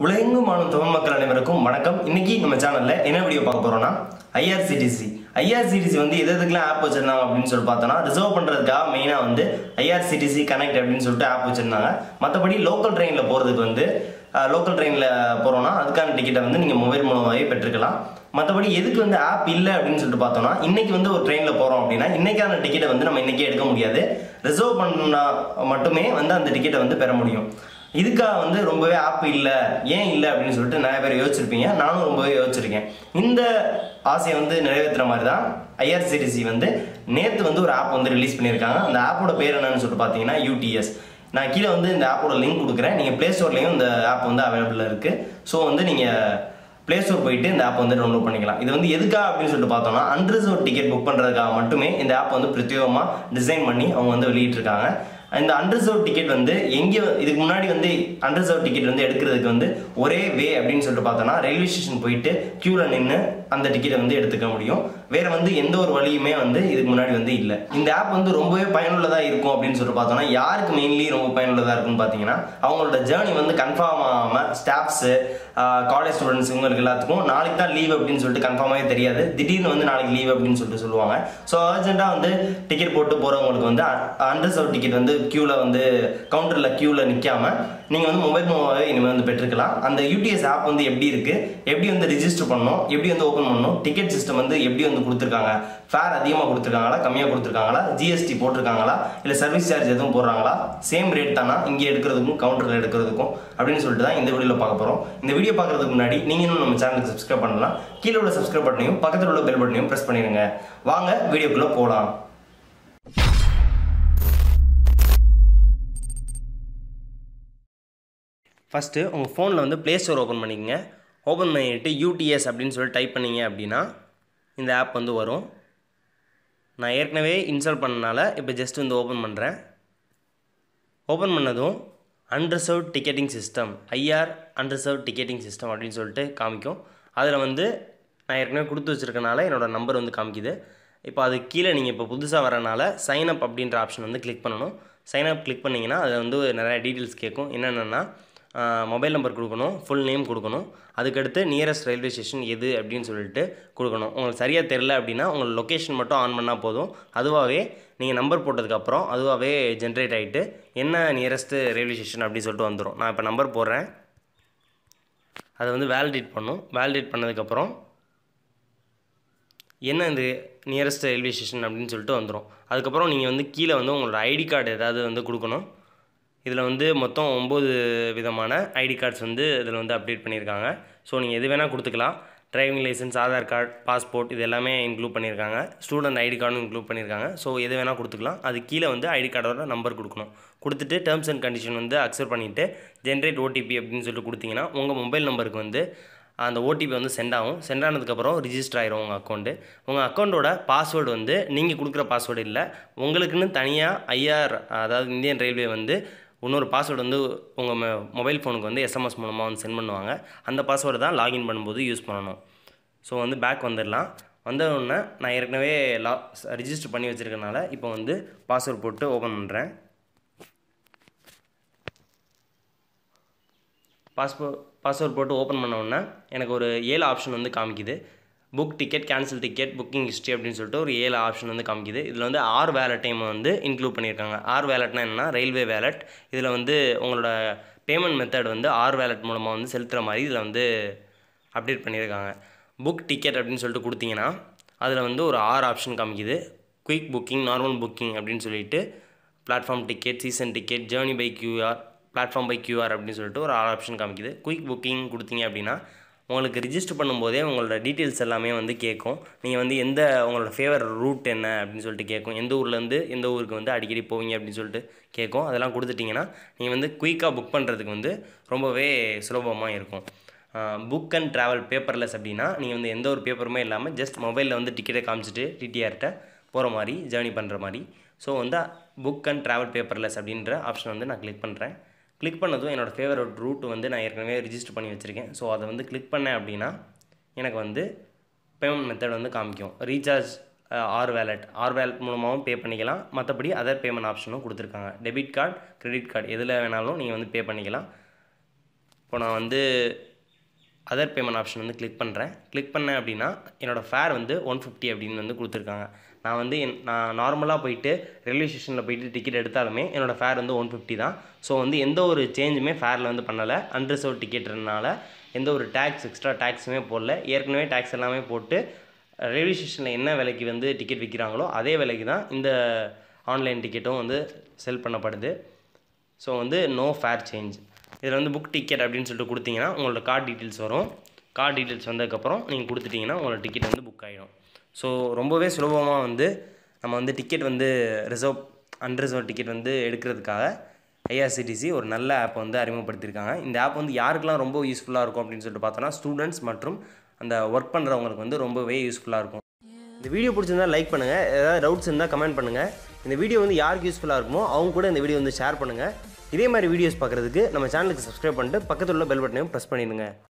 உலகெங்கும் வாழும் தமிழ் மக்கள் அனைவருக்கும் வணக்கம் இன்னைக்கு நம்ம சேனல்ல என்ன வீடியோ பார்க்க போறோம்னா ஐஆர்சிடிசி ஐஆர்சிடிசி வந்து எது எதுக்கெல்லாம் ஆப் வச்சிருந்தாங்க அப்படின்னு சொல்லி பார்த்தோம்னா ரிசர்வ் பண்றதுக்காக மெயினா வந்து ஐஆர்சிடிசி கனெக்ட் அப்படின்னு சொல்லிட்டு ஆப் வச்சிருந்தாங்க மற்றபடி லோக்கல் ட்ரெயின்ல போறதுக்கு வந்து லோக்கல் ட்ரெயினில் போகிறோன்னா அதுக்கான டிக்கெட்டை வந்து நீங்கள் மொபைல் மூலமாகவே பெற்றுக்கலாம் மற்றபடி எதுக்கு வந்து ஆப் இல்லை அப்படின்னு சொல்லிட்டு பார்த்தோம்னா இன்னைக்கு வந்து ஒரு ட்ரெயினில் போகிறோம் அப்படின்னா இன்னைக்கான டிக்கெட்டை வந்து நம்ம இன்னைக்கே எடுக்க முடியாது ரிசர்வ் பண்ணா மட்டுமே வந்து அந்த டிக்கெட்டை வந்து பெற முடியும் இதுக்காக வந்து ரொம்பவே ஆப் இல்லை ஏன் இல்லை அப்படின்னு சொல்லிட்டு நிறைய பேர் யோசிச்சிருப்பீங்க நானும் ரொம்பவே யோசிச்சிருக்கேன் இந்த ஆசையை வந்து நிறைவேற்றுற மாதிரி தான் ஐஆர்சிடிசி வந்து நேற்று வந்து ஒரு ஆப் வந்து ரிலீஸ் பண்ணியிருக்காங்க அந்த ஆப்போட பேர் என்னன்னு சொல்லிட்டு பார்த்தீங்கன்னா யூடிஎஸ் நான் கீழே வந்து இந்த ஆப்போட லிங்க் கொடுக்குறேன் நீங்கள் ப்ளே ஸ்டோர்லேயும் இந்த ஆப் வந்து அவைலபிளாக இருக்குது ஸோ வந்து நீங்கள் ப்ளே ஸ்டோர் போயிட்டு இந்த ஆப் வந்து டவுன்லோட் பண்ணிக்கலாம் இது வந்து எதுக்காக அப்படின்னு சொல்லிட்டு பார்த்தோம்னா அன்ரிசர்வ் டிக்கெட் புக் பண்ணுறதுக்காக மட்டுமே இந்த ஆப் வந்து பிரத்யேகமாக டிசைன் பண்ணி அவங்க வந்து வெளியிட்டிருக்காங்க இந்த அன்ரிசர்வ் டிக்கெட் வந்து எங்கே இதுக்கு முன்னாடி வந்து அன்ரிசர்வ் டிக்கெட் வந்து எடுக்கிறதுக்கு வந்து ஒரே வே அப்படின்னு சொல்லிட்டு பார்த்தோம்னா ரயில்வே ஸ்டேஷன் போயிட்டு க்யூவில் நின்று அந்த டிக்கெட்டை வந்து எடுத்துக்க முடியும் வேற வந்து எந்த ஒரு வழியுமே வந்து இதுக்கு முன்னாடி வந்து இல்லை இந்த ஆப் வந்து ரொம்பவே பயனுள்ளதாக இருக்கும் அப்படின்னு சொல்லிட்டு பார்த்தோம்னா யாருக்கு மெயின்லி ரொம்ப பயனுள்ளதாக இருக்கும்னு பார்த்தீங்கன்னா அவங்களோட ஜேர்னி வந்து கன்ஃபார்ம் ஆகாமல் ஸ்டாஃப்ஸு காலேஜ் ஸ்டூடெண்ட்ஸ் இவங்களுக்கு எல்லாத்துக்கும் நாளைக்கு தான் லீவ் அப்படின்னு சொல்லிட்டு கன்ஃபார்மாகவே தெரியாது திடீர்னு வந்து நாளைக்கு லீவ் அப்படின்னு சொல்லிட்டு சொல்லுவாங்க ஸோ அர்ஜென்ட்டாக வந்து டிக்கெட் போட்டு போகிறவங்களுக்கு வந்து அன்ரிசர்வ் டிக்கெட் வந்து க்யூவில் வந்து கவுண்டரில் க்யூவில் நிற்காம நீங்கள் வந்து மொபைல் மூலமாகவே இனிமேல் வந்து பெற்றுக்கலாம் அந்த யூடிஎஸ் ஆப் வந்து எப்படி இருக்குது எப்படி வந்து ரிஜிஸ்டர் பண்ணணும் எப்படி வந்து ஓப்பன் பண்ணணும் டிக்கெட் சிஸ்டம் வந்து எப்படி வந்து கொடுத்துருக்காங்க ஃபேர் அதிகமாக கொடுத்துருக்காங்களா கம்மியாக கொடுத்துருக்காங்களா ஜிஎஸ்டி போட்டிருக்காங்களா இல்லை சர்வீஸ் சார்ஜ் எதுவும் போடுறாங்களா சேம் ரேட் தானா இங்கே எடுக்கிறதுக்கும் கவுண்டரில் எடுக்கிறதுக்கும் அப்படின்னு சொல்லிட்டு தான் இந்த வீடியோவில் பார்க்க போகிறோம் இந்த வீடியோ பார்க்கறதுக்கு முன்னாடி நீங்கள் இன்னும் நம்ம சேனலுக்கு சப்ஸ்கிரைப் பண்ணலாம் கீழே உள்ள சப்ஸ்கிரைப் பட்டனையும் பக்கத்தில் உள்ள பெல் பட்டனையும் ப்ரெஸ் பண்ணிடுங்க வாங்க வீடியோக்குள்ளே போகலாம் ஃபஸ்ட்டு உங்கள் ஃபோனில் வந்து ப்ளே ஸ்டோர் ஓப்பன் பண்ணிக்கங்க ஓப்பன் பண்ணிட்டு யூடிஎஸ் அப்படின்னு சொல்லி டைப் பண்ணீங்க அப்படின்னா இந்த ஆப் வந்து வரும் நான் ஏற்கனவே இன்ஸ்டால் பண்ணனால இப்போ ஜஸ்ட் வந்து ஓப்பன் பண்ணுறேன் ஓப்பன் பண்ணதும் unreserve ticketing system IR unreserve ticketing system அப்படின்னு சொல்லிட்டு காமிக்கும் அதில் வந்து நான் ஏற்கனவே கொடுத்து வச்சுருக்கனால என்னோடய நம்பர் வந்து காமிக்குது இப்போ அது கீழே நீங்கள் இப்போ புதுசாக வரனால சைன் அப் அப்படின்ற ஆப்ஷன் வந்து கிளிக் பண்ணணும் சைன் அப் கிளிக் பண்ணிங்கன்னா அதில் வந்து நிறைய டீட்டெயில்ஸ் கேட்கும் என்னென்னா மொபைல் நம்பர் கொடுக்கணும் ஃபுல் நேம் கொடுக்கணும் அதுக்கடுத்து நியரஸ்ட் ரயில்வே ஸ்டேஷன் எது அப்படின்னு சொல்லிட்டு கொடுக்கணும் உங்களுக்கு சரியாக தெரில அப்படின்னா உங்கள் லொக்கேஷன் மட்டும் ஆன் பண்ணால் போதும் அதுவாகவே நீங்கள் நம்பர் போட்டதுக்கப்புறம் அதுவாகவே ஜென்ரேட் ஆகிட்டு என்ன நியரஸ்ட்டு ரயில்வே ஸ்டேஷன் அப்படின்னு சொல்லிட்டு வந்துடும் நான் இப்போ நம்பர் போடுறேன் அதை வந்து வேலிடேட் பண்ணும் வேலிடேட் பண்ணதுக்கப்புறம் என்ன இந்த நியரஸ்ட் ரயில்வே ஸ்டேஷன் அப்படின்னு சொல்லிட்டு வந்துடும் அதுக்கப்புறம் நீங்கள் வந்து கீழே வந்து உங்களோட ஐடி கார்டு ஏதாவது வந்து கொடுக்கணும் இதில் வந்து மொத்தம் ஒம்பது விதமான ஐடி கார்ட்ஸ் வந்து இதில் வந்து அப்டேட் பண்ணியிருக்காங்க ஸோ நீங்கள் எது வேணால் கொடுத்துக்கலாம் driving licence Aadhaar card passport இது எல்லாமே இன்க்ளூட் பண்ணியிருக்காங்க ஸ்டூடெண்ட் ஐடி கார்டும் இன்க்ளூட் பண்ணியிருக்காங்க ஸோ எது வேணால் கொடுத்துக்கலாம் அது கீழே வந்து ஐடி கார்டோட நம்பர் கொடுக்கணும் கொடுத்துட்டு டேர்ம்ஸ் அண்ட் கண்டிஷன் வந்து அக்செப்ட் பண்ணிவிட்டு ஜென்ரேட் ஓடிபி அப்படின்னு சொல்லிட்டு கொடுத்தீங்கன்னா உங்கள் மொபைல் நம்பருக்கு வந்து அந்த ஓடிபி வந்து சென்ட் ஆகும் சென்ட் ஆனதுக்கப்புறம் ரிஜிஸ்டர் ஆயிரும் உங்கள் அக்கௌண்ட்டு உங்கள் அக்கௌண்ட்டோட பாஸ்வேர்டு வந்து நீங்கள் கொடுக்குற பாஸ்வேர்டு இல்லை உங்களுக்குன்னு தனியாக ஐஆர் அதாவது இந்தியன் ரயில்வே வந்து இன்னொரு பாஸ்வேர்டு வந்து உங்கள் மொபைல் ஃபோனுக்கு வந்து எஸ்எம்எஸ் மூலமாக வந்து சென்ட் பண்ணுவாங்க அந்த பாஸ்வேர்டு தான் லாகின் பண்ணும்போது யூஸ் பண்ணணும் ஸோ வந்து பேக் வந்துடலாம் வந்தவுடனே நான் ஏற்கனவே லா ரிஜிஸ்டர் பண்ணி வச்சுருக்கனால இப்போ வந்து பாஸ்வேர்டு போட்டு ஓப்பன் பண்ணுறேன் பாஸ்போர்ட் பாஸ்வேர்ட் போட்டு ஓப்பன் பண்ண உடனே எனக்கு ஒரு ஏழு ஆப்ஷன் வந்து காமிக்குது book ticket cancel ticket booking history அப்படின்னு சொல்லிட்டு ஒரு ஏழு ஆப்ஷன் வந்து காமிக்குது இதில் வந்து ஆர் வேலட் டைம் வந்து இன்க்ளூட் பண்ணியிருக்காங்க ஆர் வேலட்னா என்னன்னா ரயில்வே வேலட் இதில் வந்து உங்களோட பேமெண்ட் மெத்தட் வந்து ஆர் வேலட் மூலமாக வந்து செலுத்துகிற மாதிரி இதில் வந்து அப்டேட் பண்ணியிருக்காங்க புக் டிக்கெட் அப்படின்னு சொல்லிட்டு கொடுத்தீங்கன்னா அதில் வந்து ஒரு ஆறு ஆப்ஷன் காமிக்குது குயிக் புக்கிங் நார்மல் புக்கிங் அப்படின்னு சொல்லிட்டு platform ticket season ticket journey by QR platform by QR அப்படின்னு சொல்லிட்டு ஒரு ஆறு ஆப்ஷன் காமிக்குது குயிக் புக்கிங் கொடுத்தீங்க அப்படின்னா உங்களுக்கு ரிஜிஸ்டர் பண்ணும்போதே உங்களோட டீட்டெயில்ஸ் எல்லாமே வந்து கேட்கும் நீங்கள் வந்து எந்த உங்களோட ஃபேவர் ரூட் என்ன அப்படின்னு சொல்லிட்டு கேட்கும் எந்த ஊர்லேருந்து எந்த ஊருக்கு வந்து அடிக்கடி போவீங்க அப்படின்னு சொல்லிட்டு கேட்கும் அதெல்லாம் கொடுத்துட்டிங்கன்னா நீங்கள் வந்து குயிக்காக புக் பண்ணுறதுக்கு வந்து ரொம்பவே சுலபமாக இருக்கும் புக் அண்ட் ட்ராவல் பேப்பர்லெஸ் அப்படின்னா நீங்கள் வந்து எந்த ஒரு பேப்பருமே இல்லாமல் ஜஸ்ட் மொபைலில் வந்து டிக்கெட்டை காமிச்சிட்டு டிடிஆர்கிட்ட போகிற மாதிரி ஜேர்னி பண்ணுற மாதிரி ஸோ வந்து புக் அண்ட் ட்ராவல் பேப்பர்லெஸ் அப்படின்ற ஆப்ஷன் வந்து நான் கிளிக் பண்ணுறேன் கிளிக் பண்ணதும் என்னோடய ஃபேவரட் ரூட் வந்து நான் ஏற்கனவே ரிஜிஸ்டர் பண்ணி வச்சுருக்கேன் ஸோ அதை வந்து கிளிக் பண்ணேன் அப்படின்னா எனக்கு வந்து பேமெண்ட் மெத்தட் வந்து காமிக்கும் recharge R wallet R wallet மூலமாகவும் பே பண்ணிக்கலாம் மற்றபடி அதர் பேமெண்ட் ஆப்ஷனும் கொடுத்துருக்காங்க டெபிட் கார்டு கிரெடிட் கார்டு எதில் வேணாலும் நீங்கள் வந்து பே பண்ணிக்கலாம் இப்போ நான் வந்து அதர் பேமெண்ட் ஆப்ஷன் வந்து கிளிக் பண்ணுறேன் கிளிக் பண்ணேன் அப்படின்னா என்னோடய ஃபேர் வந்து ஒன் ஃபிஃப்டி அப்படின்னு வந்து கொடுத்துருக்காங்க நான் வந்து என் நான் நார்மலாக போயிட்டு ரயில்வே ஸ்டேஷனில் போயிட்டு டிக்கெட் எடுத்தாலுமே என்னோடய ஃபேர் வந்து ஒன் ஃபிஃப்டி தான் ஸோ வந்து எந்த ஒரு சேஞ்சுமே ஃபேரில் வந்து பண்ணலை அன்ரிசர்வ் டிக்கெட்னால எந்த ஒரு டேக்ஸ் எக்ஸ்ட்ரா டேக்ஸுமே போடல ஏற்கனவே டேக்ஸ் எல்லாமே போட்டு ரயில்வே ஸ்டேஷனில் என்ன விலைக்கு வந்து டிக்கெட் விற்கிறாங்களோ அதே விலைக்கு தான் இந்த ஆன்லைன் டிக்கெட்டும் வந்து செல் பண்ணப்படுது ஸோ வந்து நோ ஃபேர் சேஞ்ச் இதில் வந்து புக் டிக்கெட் அப்படின்னு சொல்லிட்டு கொடுத்தீங்கன்னா உங்களோட கார்டு டீட்டெயில்ஸ் வரும் கார்டு டீட்டெயில்ஸ் வந்ததுக்கப்புறம் நீங்கள் கொடுத்துட்டிங்கன்னா உங்களோட டிக்கெட் வந்து புக் ஆகிடும் ஸோ ரொம்பவே சுலபமாக வந்து நம்ம வந்து டிக்கெட் வந்து ரிசர்வ் அன்ரிசர்வ் டிக்கெட் வந்து எடுக்கிறதுக்காக ஐஆர்சிடிசி ஒரு நல்ல ஆப் வந்து அறிமுகப்படுத்தியிருக்காங்க இந்த ஆப் வந்து யாருக்கெல்லாம் ரொம்ப யூஸ்ஃபுல்லாக இருக்கும் அப்படின்னு சொல்லிட்டு பார்த்தோன்னா ஸ்டூடெண்ட்ஸ் மற்றும் அந்த ஒர்க் பண்ணுறவங்களுக்கு வந்து ரொம்பவே யூஸ்ஃபுல்லாக இருக்கும் இந்த வீடியோ பிடிச்சிருந்தா லைக் பண்ணுங்கள் ஏதாவது டவுட்ஸ் இருந்தால் கமெண்ட் பண்ணுங்கள் இந்த வீடியோ வந்து யாருக்கு யூஸ்ஃபுல்லாக இருக்குமோ அவங்க கூட இந்த வீடியோ வந்து ஷேர் பண்ணுங்கள் இதே மாதிரி வீடியோஸ் பார்க்குறதுக்கு நம்ம சேனலுக்கு சப்ஸ்கிரைப் பண்ணிட்டு பக்கத்தில் உள்ள பெல் பட்டனையும் ப்ரெஸ் பண்ணிடுங்க